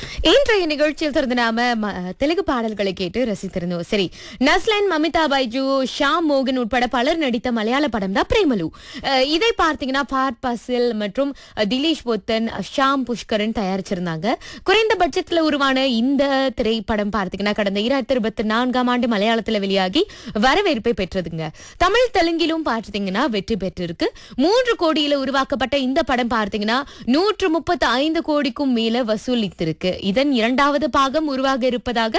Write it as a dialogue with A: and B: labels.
A: இன்றைய நிகழ்ச்சியில் திறந்து நாம ம- தெலுங்கு பாடல்களை கேட்டு ரசித்திருந்தோம் சரி நஸ்லன் மமிதா பைஜு ஷாம் மோகன் உட்பட பலர் நடித்த மலையாள படம் தான் பிரேமலு அஹ் இதை பார்த்தீங்கன்னா ஃபாட் பசில் மற்றும் அஹ், திலீஷ் பொத்தன் அஹ், ஷாம் புஷ்கரன் தயாரிச்சிருந்தாங்க குறைந்த பட்ஜெட்ல உருவான இந்த திரைப்படம் பார்த்தீங்கன்னா கடந்த இரண்டாயிரத்தி இருபத்தி நான்காம் ஆண்டு மலையாளத்துல வெளியாகி வரவேற்பை பெற்றதுங்க தமிழ் தெலுங்கிலும் பார்த்தீங்கன்னா வெற்றி பெற்றிருக்கு மூன்று கோடியில உருவாக்கப்பட்ட இந்த படம் பார்த்தீங்கன்னா நூற்று முப்பத்தி ஐந்து கோடிக்கும் மேல வசூலித்திருக்கு இதன் இரண்டாவது பாகம் உருவாக இருப்பதாக